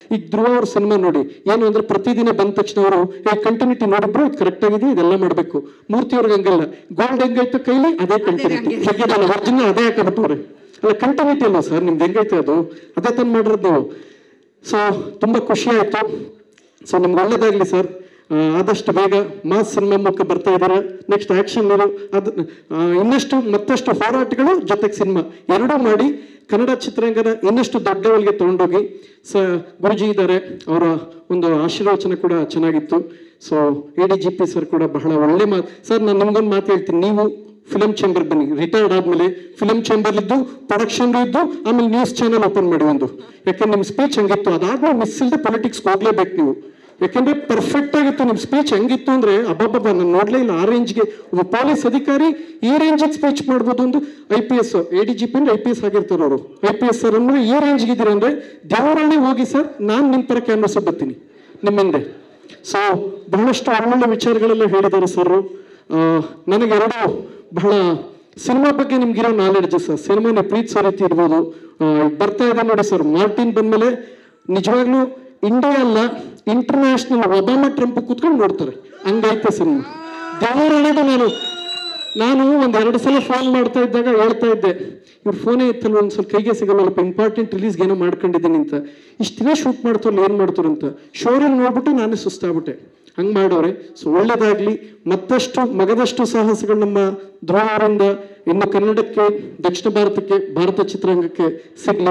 ಈಗ ಧ್ರುವ ಅವ್ರ ಸಿನಿಮಾ ನೋಡಿ ಏನು ಅಂದ್ರೆ ಪ್ರತಿದಿನ ಬಂದ ತಕ್ಷಣ ಅವರು ಕಂಟಿನ್ಯೂಟಿ ನೋಡಿದ್ರು ಇದು ಕರೆಕ್ಟ್ ಆಗಿದೆ ಇದೆಲ್ಲ ಮಾಡಬೇಕು ಮೂರ್ತಿ ಅವ್ರಿಗೆ ಹಂಗಲ್ಲ ಗೋಲ್ಡ್ ಹೆಂಗೈತೆ ಕೈಲಿ ಅದೇ ಕಂಟಿನ್ಯೂಟಿ ಒರಿಜಿನಲ್ ಅದೇ ಹಾಕಬಿಟ್ಟವ್ರೆ ಅಲ್ಲ ಕಂಟಿನ್ಯೂಟಿ ಅಲ್ಲ ಸರ್ ನಿಮ್ದು ಹೆಂಗೈತೆ ಅದು ಅದೇ ತಂದು ಮಾಡಿರೋದು ನೀವು ಸೊ ತುಂಬ ಖುಷಿ ಆಯಿತು ಸೊ ನಿಮ್ಗೆ ಒಳ್ಳೇದಾಗಲಿ ಸರ್ ಆ, ಆದಷ್ಟು ಬೇಗ ಮಾಸ್ ಸಿನಿಮಾ ಮೂಲಕ ಬರ್ತಾ ಇದ್ದಾರೆ ನೆಕ್ಸ್ಟ್ ಆ್ಯಕ್ಷನ್ ಅದು ಆ, ಇನ್ನಷ್ಟು ಮತ್ತಷ್ಟು ಹೋರಾಟಗಳು ಜೊತೆಗೆ ಸಿನಿಮಾ ಎರಡೂ ಮಾಡಿ ಕನ್ನಡ ಚಿತ್ರರಂಗದ ಇನ್ನಷ್ಟು ದೊಡ್ಡ ಲೆವೆಲ್ಗೆ ತೊಗೊಂಡೋಗಿ ಸ ಗುರುಜಿ ಇದ್ದಾರೆ ಅವರ ಒಂದು ಆಶೀರ್ವಚನ ಕೂಡ ಚೆನ್ನಾಗಿತ್ತು so A D G P sir ಕೂಡ ಬಹಳ ಒಳ್ಳೆ ಮಾತು ಸರ್ ನಾನು ನಿಮ್ಗೊಂದು ಮಾತು ಹೇಳ್ತೀನಿ ನೀವು ಫಿಲಮ್ ಚೇಂಬರ್ ಬನ್ನಿ ರಿಟೈರ್ಡ್ ಆದ್ಮೇಲೆ ಫಿಲಮ್ ಚೇಂಬರ್ ಇದ್ದು ಪ್ರೊಡಕ್ಷನ್ ಇದ್ದು ಆಮೇಲೆ ನ್ಯೂಸ್ ಚಾನಲ್ ಓಪನ್ ಮಾಡಿ ಒಂದು ಯಾಕಂದ್ರೆ ನಿಮ್ಮ ಸ್ಪೀಚ್ ಹಂಗಿತ್ತು ಅದಾದ್ಮೇಲೆ ಮಿಸ್ ಇಲ್ಲದೆ ಪೊಲಿಟಿಕ್ಸ್ ಹೋಗ್ಲೇಬೇಕು ನೀವು ಯಾಕಂದ್ರೆ ಪರ್ಫೆಕ್ಟ್ ಆಗಿತ್ತು ನಿಮ್ಮ ಸ್ಪೀಚ್ ಹೆಂಗಿತ್ತು ಅಂದ್ರೆ ಅಬ್ಬಬ್ಬ ನಾನು ನೋಡ್ಲೇ ಇಲ್ಲ ಆ ರೇಂಜ್ಗೆ ಒಬ್ಬ ಪೊಲೀಸ್ ಅಧಿಕಾರಿ ಈ ರೇಂಜಿಗೆ ಸ್ಪೀಚ್ ಮಾಡ್ಬೋದು ಒಂದು I P S A D G P ಅಂದ್ರೆ ಐ ಪಿ ಎಸ್ ಆಗಿರ್ತಾರೆ ಅವರು ಐ ಪಿ ಎಸ್ ಸರ್ ಅಂದ್ರೆ ಈ ರೇಂಜ್ಗೆ ಇದ್ದೀರ ಅಂದ್ರೆ ದೇವರನ್ನೇ ಹೋಗಿ ಸರ್ ನಾನು ನಿಮ್ಮ ಪರ ಕ್ಯಾನ್ವಸ್ ಬರ್ತೀನಿ ನಿಮ್ಮ ಹಿಂದೆ ಸೊ ಬಹಳಷ್ಟು ಒಳ್ಳೊಳ್ಳೆ ವಿಚಾರಗಳೆಲ್ಲ ಹೇಳಿದ್ದಾರೆ ಸರ್ ನನಗೆ ಎರಡು ಬಹಳ ಸಿನಿಮಾ ಬಗ್ಗೆ ನಿಮ್ಗಿರೋ ನಾಲೆಡ್ಜ್ ಸರ್ ಸಿನಿಮಾನ ಪ್ರೀತಿಸೋ ರೀತಿ ಇರ್ಬೋದು ಆ, ಬರ್ತಾ ಇದೆ ನೋಡಿ ಸರ್ ಮಾರ್ಟಿನ್ ಬಂದ್ಮೇಲೆ ನಿಜವಾಗ್ಲೂ ಇಂಡಿಯಾ ಅಲ್ಲ ಇಂಟರ್ನ್ಯಾಷನಲ್ ಒಬಾಮಾ ಟ್ರಂಪ್ ಕೂತ್ಕೊಂಡು ನೋಡ್ತಾರೆ ಹಂಗೈತೆ ಸಿನಿಮಾ ದೇವರ ಹಣೆದು ನಾನು ನಾನು ಒಂದ್ ಎರಡು ಸಲ ಫೋನ್ ಮಾಡ್ತಾ ಇದ್ದಾಗ ಹೇಳ್ತಾ ಇದ್ದೆ ಇವ್ರ ಫೋನೇ ಇತ್ತಲ್ಲ ಒಂದ್ ಸ್ವಲ್ಪ ಕೈಗೆ ಸಿಗಲ್ಲಪ್ಪ ಇಂಪಾರ್ಟೆಂಟ್ ರಿಲೀಸ್ಗೆ ಏನೋ ಮಾಡ್ಕೊಂಡಿದ್ದೀನಿ ಅಂತ ಇಷ್ಟು ದಿನ ಶೂಟ್ ಮಾಡ್ತಾರಲ್ಲ ಏನ್ ಮಾಡ್ತಾರೆ ಅಂತ ಶೋರಲ್ಲಿ ನೋಡ್ಬಿಟ್ಟು ನಾನೇ ಸುಸ್ತಾಗ್ಬಿಟ್ಟೆ ಹಂಗ್ ಮಾಡೋರೆ ಸೊ ಒಳ್ಳೇದಾಗ್ಲಿ ಮತ್ತಷ್ಟು ಮಗದಷ್ಟು ಸಾಹಸಗಳು ನಮ್ಮ ಧ್ರುವರಿಂದ ಇನ್ನು ಕನ್ನಡಕ್ಕೆ ದಕ್ಷಿಣ ಭಾರತಕ್ಕೆ ಭಾರತ ಚಿತ್ರರಂಗಕ್ಕೆ ಸಿಗ್ಲಿ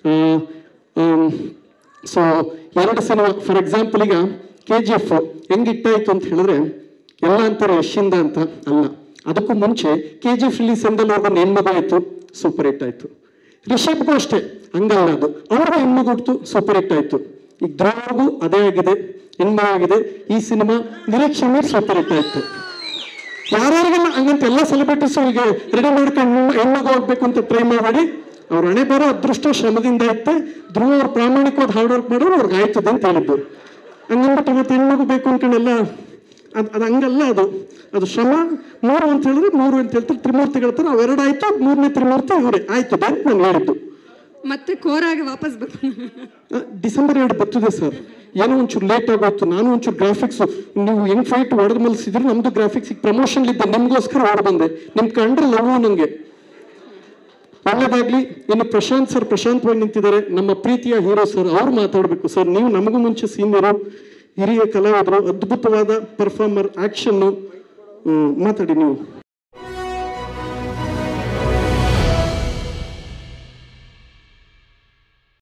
ಸೊ ಎರಡು ಸಿನಿಮಾ ಫಾರ್ ಎಕ್ಸಾಂಪಲ್ ಈಗ ಕೆ ಜಿ ಎಫ್ ಹೆಂಗ್ ಇಟ್ಟಾಯ್ತು ಅಂತ ಹೇಳಿದ್ರೆ ಎಲ್ಲ ಅಂತಾರೆ ಯಶಿಂದ ಅಂತ ಅಲ್ಲ ಅದಕ್ಕೂ ಮುಂಚೆ ಕೆ ಜಿ ಎಫ್ ರಿಲೀಸ್ ಎಂದಲ್ಲಿ ಅವ್ರನ್ನ ಹೆಣ್ಮಗ ಆಯ್ತು ಸೂಪರ್ ಹಿಟ್ ಆಯ್ತು ರಿಷಬ್ಗೂ ಅಷ್ಟೇ ಹಂಗಲ್ಲ ಅದು ಅವ್ರಿಗೂ ಹೆಣ್ಮಗು ಹುಡ್ತು ಸೂಪರ್ ಹಿಟ್ ಆಯ್ತು ಈಗ ಧ್ರುವಗೂ ಅದೇ ಆಗಿದೆ ಹೆಣ್ಮಗ ಆಗಿದೆ ಈ ಸಿನಿಮಾ ನಿರೀಕ್ಷೆ ಮೀರಿ ಸೂಪರ್ ಹಿಟ್ ಆಯ್ತು ಯಾರ್ಯಾರಿಗೆಲ್ಲ ಹಂಗಂತ ಎಲ್ಲ ಸೆಲೆಬ್ರಿಟೀಸ್ ಈಗ ರೆಡಿ ಮಾಡ್ಕೊಂಡು ಹೆಣ್ಮಗು ಹೋಗ್ಬೇಕು ಅಂತ ಟ್ರೈ ಮಾಡಿ ಅವ್ರ ಹಣೆ ಬರೋ ಅದೃಷ್ಟ ಶ್ರಮದಿಂದ ಇತ್ತೆ ಧ್ರುವ ಅವ್ರು ಪ್ರಾಮಾಣಿಕವಾದ ಹಾರ್ಡ್ ವರ್ಕ್ ಮಾಡೋರು ಅವ್ರಿಗೆ ಆಯ್ತದೆ ಅಂತ ಹೇಳಿದ್ದು ಹಂಗಂದ್ಬಿಟ್ಟು ಮತ್ತೆ ಹೆಣ್ಮಗು ಬೇಕು ಅನ್ಕೊಂಡೆಲ್ಲ ಅದು ಅದು ಹಂಗಲ್ಲ ಅದು ಅದು ಶ್ರಮ ಮೂರು ಅಂತ ಹೇಳಿದ್ರೆ ಮೂರು ಅಂತ ಹೇಳ್ತಾರೆ ತ್ರಿಮೂರ್ತಿಗಳ ಥರ ಅವೆರಡು ಆಯ್ತು ಮೂರನೇ ತ್ರಿಮೂರ್ತಿ ಇವರೇ ಆಯ್ತು ಅಂತ ನಾನು ಹೇಳಿದ್ದು ಮತ್ತೆ ಕೋರಾಗಿ ವಾಪಸ್ ಬರ್ತಾನೆ ಆ, ಡಿಸೆಂಬರ್ ಎರಡು ಬರ್ತಿದೆ ಸರ್ ಏನೋ ಒಂಚೂರು ಲೇಟ್ ಆಗೋಯ್ತು ನಾನು ಒಂಚೂರು ಗ್ರಾಫಿಕ್ಸ್ ನೀವು ಹೆಂಗ್ ಫೈಟ್ ಹೊಡೆದು ಮಲ್ಸಿದ್ರು ನಮ್ದು ಗ್ರಾಫಿಕ್ಸ್ ಪ್ರಮೋಷನ್ ಇದ್ದೆ ನಿಮ್ಗೋಸ್ಕರ ಹೊರ ಬಂದೆ ನಿಮ್ ಕಂಡ್ರೆ ಲವ್ ನಂಗೆ ಒಳ್ಳೇದಾಗ್ಲಿ ಇನ್ನು ಪ್ರಶಾಂತ್ ಸರ್ ಪ್ರಶಾಂತವಾಗಿ ನಿಂತಿದ್ದಾರೆ ನಮ್ಮ ಪ್ರೀತಿಯ ಹೀರೋ ಸರ್ ಅವ್ರು ಮಾತಾಡಬೇಕು ಸರ್ ನೀವು ನಮಗೂ ಮುಂಚೆ ಸೀನಿಯರು ಹಿರಿಯ ಕಲಾವಿದರು ಅದ್ಭುತವಾದ ಪರ್ಫಾರ್ಮರ್ ಆಕ್ಷನ್ನು ಮಾತಾಡಿ ನೀವು